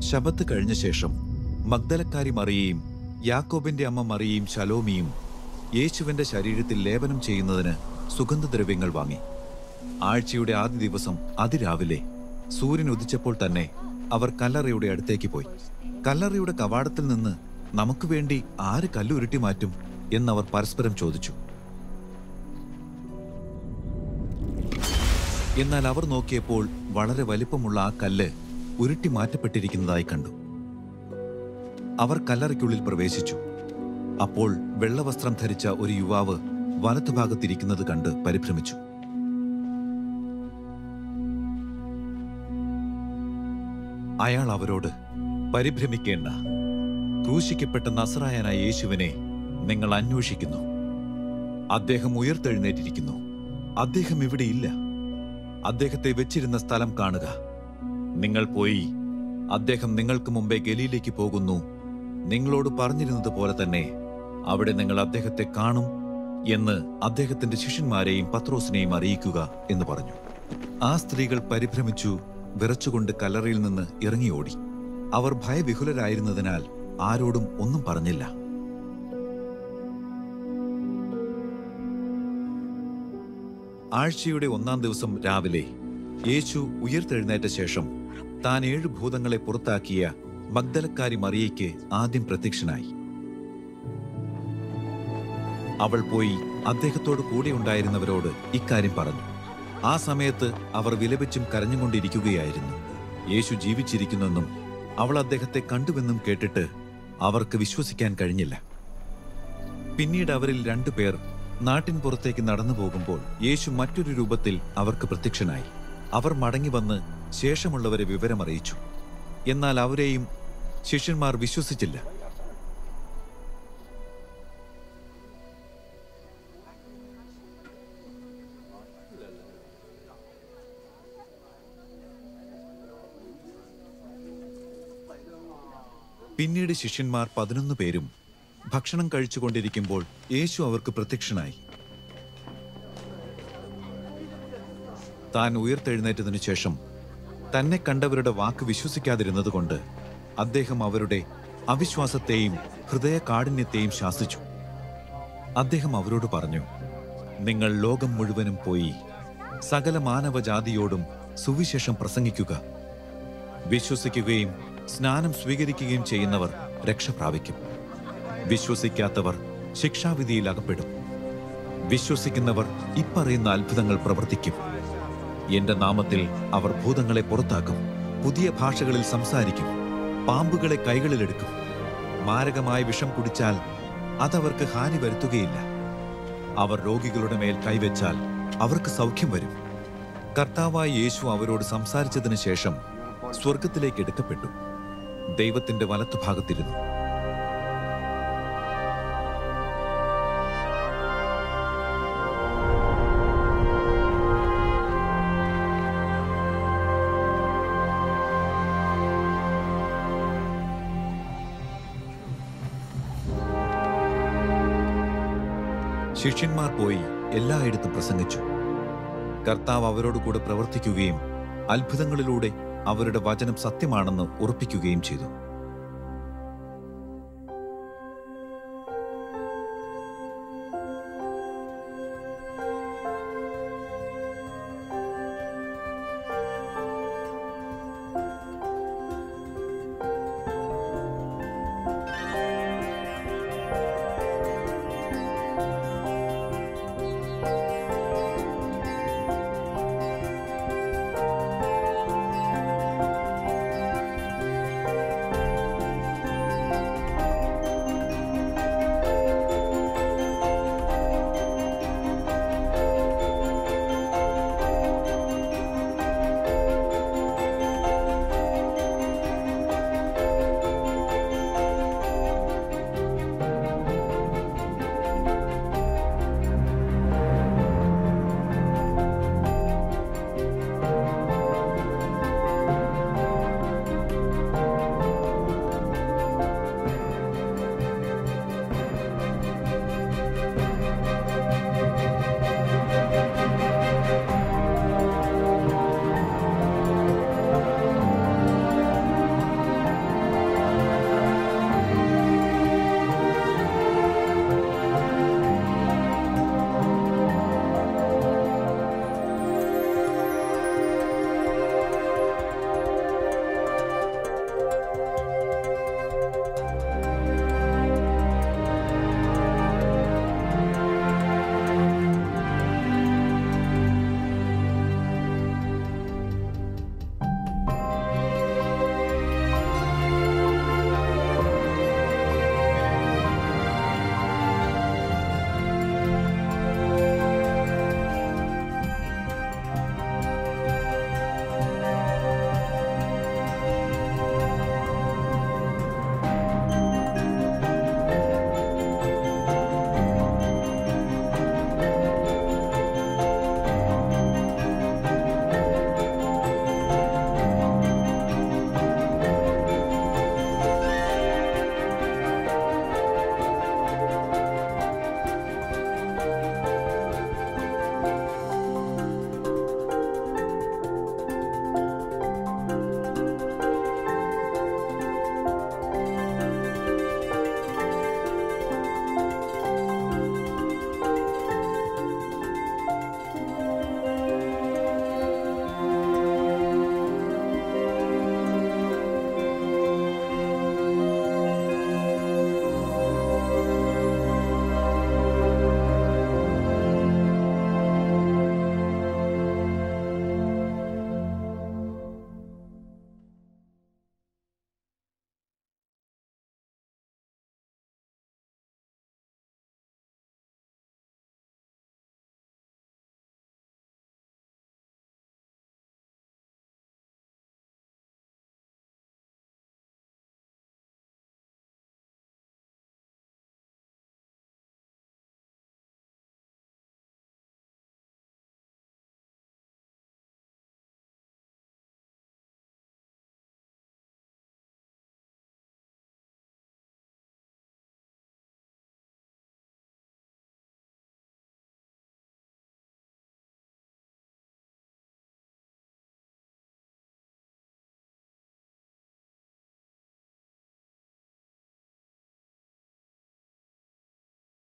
ശബത്ത് കഴിഞ്ഞ ശേഷം മഗ്ദലക്കാരി മറിയയും യാക്കോബിന്റെ അമ്മ മറിയയും ശലോമിയും യേശുവിന്റെ ശരീരത്തിൽ ലേപനം ചെയ്യുന്നതിന് സുഗന്ധദ്രവ്യങ്ങൾ വാങ്ങി ആഴ്ചയുടെ ആദ്യ ദിവസം അതിരാവിലെ സൂര്യൻ ഉദിച്ചപ്പോൾ തന്നെ അവർ കല്ലറയുടെ അടുത്തേക്ക് പോയി കല്ലറയുടെ കവാടത്തിൽ നിന്ന് നമുക്ക് വേണ്ടി ആര് കല്ലുരുട്ടി മാറ്റും എന്നവർ പരസ്പരം ചോദിച്ചു എന്നാൽ അവർ നോക്കിയപ്പോൾ വളരെ വലിപ്പമുള്ള ആ കല്ല് ഉരുട്ടി മാറ്റപ്പെട്ടിരിക്കുന്നതായി കണ്ടു അവർ കല്ലറയ്ക്കുള്ളിൽ പ്രവേശിച്ചു അപ്പോൾ വെള്ളവസ്ത്രം ധരിച്ച ഒരു യുവാവ് വലത്തുഭാഗത്തിരിക്കുന്നത് കണ്ട് പരിഭ്രമിച്ചു അയാൾ അവരോട് പരിഭ്രമിക്കേണ്ട ക്രൂശിക്കപ്പെട്ട നസറായനായ യേശുവിനെ നിങ്ങൾ അന്വേഷിക്കുന്നു അദ്ദേഹം ഉയർത്തെഴുന്നേറ്റിരിക്കുന്നു അദ്ദേഹം ഇവിടെയില്ല അദ്ദേഹത്തെ വെച്ചിരുന്ന സ്ഥലം കാണുക നിങ്ങൾ പോയി അദ്ദേഹം നിങ്ങൾക്ക് മുമ്പേ ഗലിയിലേക്ക് പോകുന്നു നിങ്ങളോട് പറഞ്ഞിരുന്നത് പോലെ തന്നെ അവിടെ നിങ്ങൾ അദ്ദേഹത്തെ കാണും എന്ന് അദ്ദേഹത്തിന്റെ ശിഷ്യന്മാരെയും പത്രോസിനെയും അറിയിക്കുക എന്ന് പറഞ്ഞു ആ സ്ത്രീകൾ പരിഭ്രമിച്ചു വിറച്ചുകൊണ്ട് കല്ലറയിൽ നിന്ന് ഇറങ്ങിയോടി അവർ ഭയവിഹുലരായിരുന്നതിനാൽ ആരോടും ഒന്നും പറഞ്ഞില്ല ആഴ്ചയുടെ ഒന്നാം ദിവസം രാവിലെ യേശു ഉയർത്തെഴുന്നേറ്റ ശേഷം താൻ ഏഴ് ഭൂതങ്ങളെ പുറത്താക്കിയ മഗ്ദലക്കാരി മറിയയ്ക്ക് ആദ്യം പ്രത്യക്ഷനായി അവൾ പോയി അദ്ദേഹത്തോട് കൂടെ ഉണ്ടായിരുന്നവരോട് ഇക്കാര്യം പറഞ്ഞു ആ സമയത്ത് അവർ വിലപിച്ചും കരഞ്ഞുകൊണ്ടിരിക്കുകയായിരുന്നു യേശു ജീവിച്ചിരിക്കുന്നെന്നും അവൾ അദ്ദേഹത്തെ കണ്ടുവെന്നും കേട്ടിട്ട് അവർക്ക് വിശ്വസിക്കാൻ കഴിഞ്ഞില്ല പിന്നീട് അവരിൽ രണ്ടുപേർ നാട്ടിൻ പുറത്തേക്ക് നടന്നു പോകുമ്പോൾ യേശു മറ്റൊരു രൂപത്തിൽ അവർക്ക് പ്രത്യക്ഷനായി അവർ മടങ്ങി വന്ന് ശേഷമുള്ളവരെ വിവരമറിയിച്ചു എന്നാൽ അവരെയും ശിഷ്യന്മാർ വിശ്വസിച്ചില്ല പിന്നീട് ശിഷ്യന്മാർ പതിനൊന്ന് പേരും ഭക്ഷണം കഴിച്ചുകൊണ്ടിരിക്കുമ്പോൾ യേശു അവർക്ക് പ്രത്യക്ഷനായി താൻ ഉയർത്തെഴുന്നേറ്റതിനു ശേഷം തന്നെ കണ്ടവരുടെ വാക്ക് വിശ്വസിക്കാതിരുന്നതുകൊണ്ട് അദ്ദേഹം അവരുടെ അവിശ്വാസത്തെയും ഹൃദയ കാഠിന്യത്തെയും ശാസിച്ചു അദ്ദേഹം അവരോട് പറഞ്ഞു നിങ്ങൾ ലോകം മുഴുവനും പോയി സകല മാനവജാതിയോടും സുവിശേഷം പ്രസംഗിക്കുക വിശ്വസിക്കുകയും സ്നാനം സ്വീകരിക്കുകയും ചെയ്യുന്നവർ രക്ഷ പ്രാപിക്കും വിശ്വസിക്കാത്തവർ ശിക്ഷാവിധിയിൽ അകപ്പെടും വിശ്വസിക്കുന്നവർ ഇപ്പറയുന്ന അത്ഭുതങ്ങൾ പ്രവർത്തിക്കും എന്റെ നാമത്തിൽ അവർ ഭൂതങ്ങളെ പുറത്താക്കും പുതിയ ഭാഷകളിൽ സംസാരിക്കും പാമ്പുകളെ കൈകളിലെടുക്കും മാരകമായ വിഷം കുടിച്ചാൽ അതവർക്ക് ഹാനി വരുത്തുകയില്ല അവർ രോഗികളുടെ മേൽ കൈവച്ചാൽ അവർക്ക് സൗഖ്യം വരും കർത്താവായ യേശു അവരോട് സംസാരിച്ചതിനു ശേഷം സ്വർഗത്തിലേക്ക് എടുക്കപ്പെട്ടു ദൈവത്തിന്റെ വലത്തുഭാഗത്തിരുന്നു ശിഷ്യന്മാർ പോയി എല്ലായിടത്തും പ്രസംഗിച്ചു കർത്താവ് അവരോട് കൂടെ പ്രവർത്തിക്കുകയും അത്ഭുതങ്ങളിലൂടെ അവരുടെ വചനം സത്യമാണെന്ന് ഉറപ്പിക്കുകയും ചെയ്തു